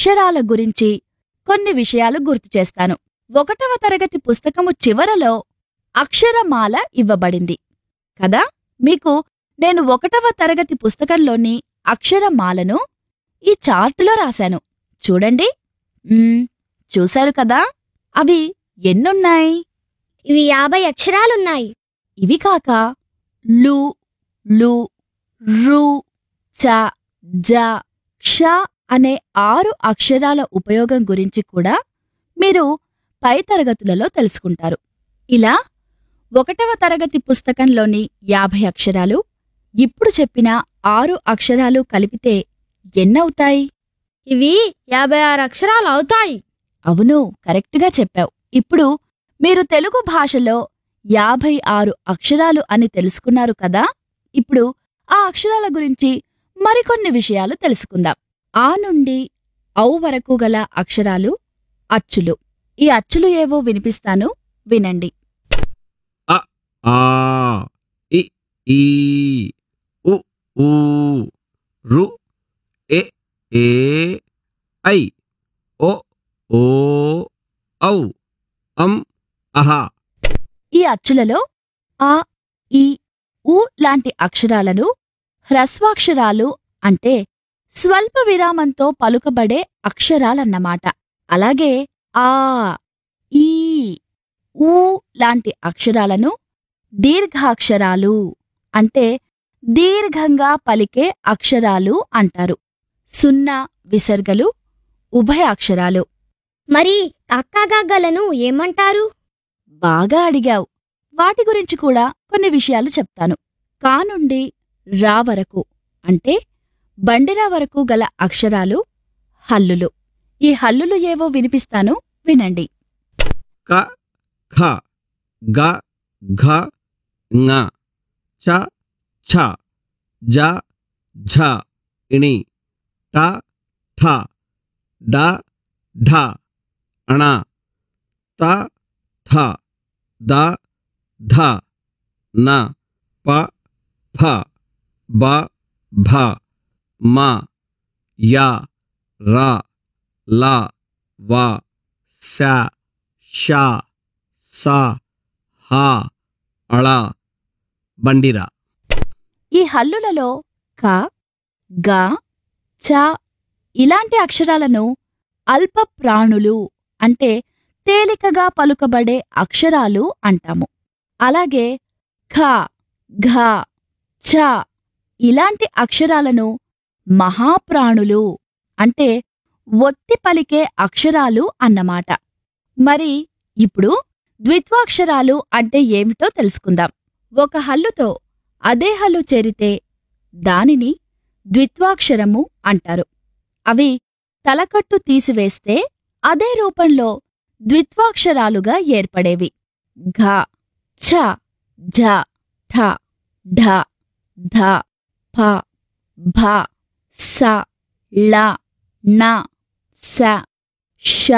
అక్షరాల గురించి కొన్ని విషయాలు గుర్తు చేస్తాను ఒకటవ తరగతి పుస్తకము చివరలో అక్షరమాల ఇవ్వబడింది కదా మీకు నేను ఒకటవ తరగతి పుస్తకంలోని అక్షరమాలను ఈ చార్టులో రాశాను చూడండి మ్మ్, చూశారు కదా అవి ఎన్నున్నాయి ఇవి యాభై అక్షరాలున్నాయి ఇవి కాక లు లు రు చ జ క్ష అనే ఆరు అక్షరాల ఉపయోగం గురించి కూడా మీరు పై తరగతులలో తెలుసుకుంటారు ఇలా ఒకటవ తరగతి పుస్తకంలోని యాభై అక్షరాలు ఇప్పుడు చెప్పిన ఆరు అక్షరాలు కలిపితే ఎన్నవుతాయి ఇవి యాభై ఆరు అక్షరాలు అవుతాయి అవును కరెక్ట్గా చెప్పావు ఇప్పుడు మీరు తెలుగు భాషలో యాభై ఆరు అక్షరాలు అని తెలుసుకున్నారు కదా ఇప్పుడు ఆ అక్షరాల గురించి మరికొన్ని విషయాలు తెలుసుకుందాం ఆ నుండి ఔ వరకు గల అక్షరాలు అచ్చులు ఈ అచ్చులు ఏవో వినిపిస్తాను వినండి ఆ ఇ ఈ ఉ ఊ రు ఎ ఏ ఐ ఓ ఓ ఔ అం అహ ఈ అచ్చులలో ఆ ఈ ఉ లాంటి అక్షరాలను హ్రస్వాక్షరాలు అంటే స్వల్ప విరామంతో పలుకబడే అక్షరాలన్నమాట అలాగే ఆ ఈ ఊ లాంటి అక్షరాలను దీర్ఘాక్షరాలు అంటే దీర్ఘంగా పలికే అక్షరాలు అంటారు సున్నా విసర్గలు ఉభయ అక్షరాలు మరి అక్కగగ్గలను ఏమంటారు బాగా అడిగావు వాటి గురించి కూడా కొన్ని విషయాలు చెప్తాను కా నుండి రా వరకు అంటే బండిరా వరకు గల అక్షరాలు హల్లులు ఈ హల్లులు ఏవో వినిపిస్తాను వినండి క ఖ గ ఘ ङ చ ఛ జ ఝ ఇణి ట ఠ డ ఢ అణ త థ ద ధ న ప ఫ బ భ మ య ర ల వ శ ష స హ అళ బండిరా ఈ హల్లులలో క గ చ ఇలాంటి అక్షరాలను అల్ప ప్రాణులు అంటే తేలికగా పలుకబడే అక్షరాలు అంటాము అలాగే ఖ ఘ ఛ ఇలాంటి అక్షరాలను మహాప్రాణులు అంటే ఒత్తి పలికే అక్షరాలు అన్నమాట మరి ఇప్పుడు ద్విత్వాక్షరాలు అంటే ఏమిటో తెలుసుకుందాం ఒక హల్లుతో అదే హల్లు చేరితే దానిని ద్విత్వాక్షరము అంటారు అవి తలకట్టు తీసివేస్తే అదే రూపంలో ద్విత్వాక్షరాలుగా ఏర్పడేవి ఘ ఛ ఝ ఠ ఢ ధ ఫ భ స ళ న స ష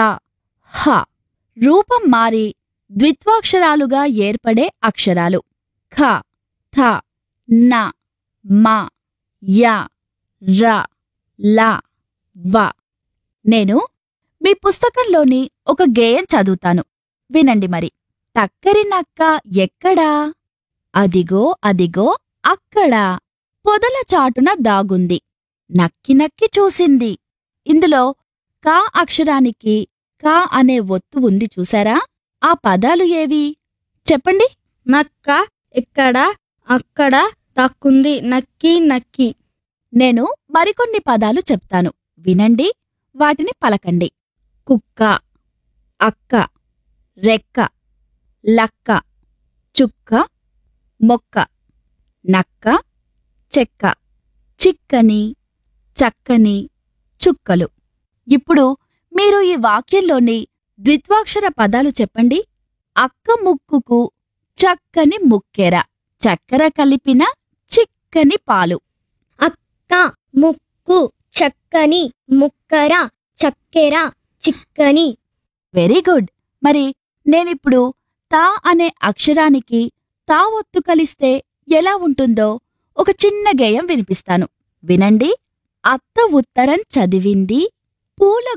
హ రూపం మారి ద్విత్వాక్షరాలుగా ఏర్పడే అక్షరాలు ఖ థ న మ య ర ల వ నేను మీ పుస్తకంలోని ఒక గేయం చదువుతాను వినండి మరి టక్కరి నక్క ఎక్కడా అదిగో అదిగో అక్కడా పొదల చాటున దాగుంది నక్కి నక్కి చూసింది ఇందులో కా అక్షరానికి కా అనే ఒత్తు ఉంది చూసారా ఆ పదాలు ఏవి చెప్పండి నక్క ఎక్కడ అక్కడ తక్కుంది నక్కి నక్కి నేను మరికొన్ని పదాలు చెప్తాను వినండి వాటిని పలకండి కుక్క అక్క రెక్క లక్క చుక్క మొక్క నక్క చెక్క చిక్కని చక్కని చుక్కలు ఇప్పుడు మీరు ఈ వాక్యంలోని ద్విత్వాక్షర పదాలు చెప్పండి అక్క ముక్కుకు చక్కని ముక్కెర చక్కెర కలిపిన చిక్కని పాలు అక్క ముక్కు చక్కని ముక్కర చక్కెర చిక్కని వెరీ గుడ్ మరి నేనిప్పుడు తా అనే అక్షరానికి తా ఒత్తు కలిస్తే ఎలా ఉంటుందో ఒక చిన్న గేయం వినిపిస్తాను వినండి అత్త ఉత్తరం చదివింది పూల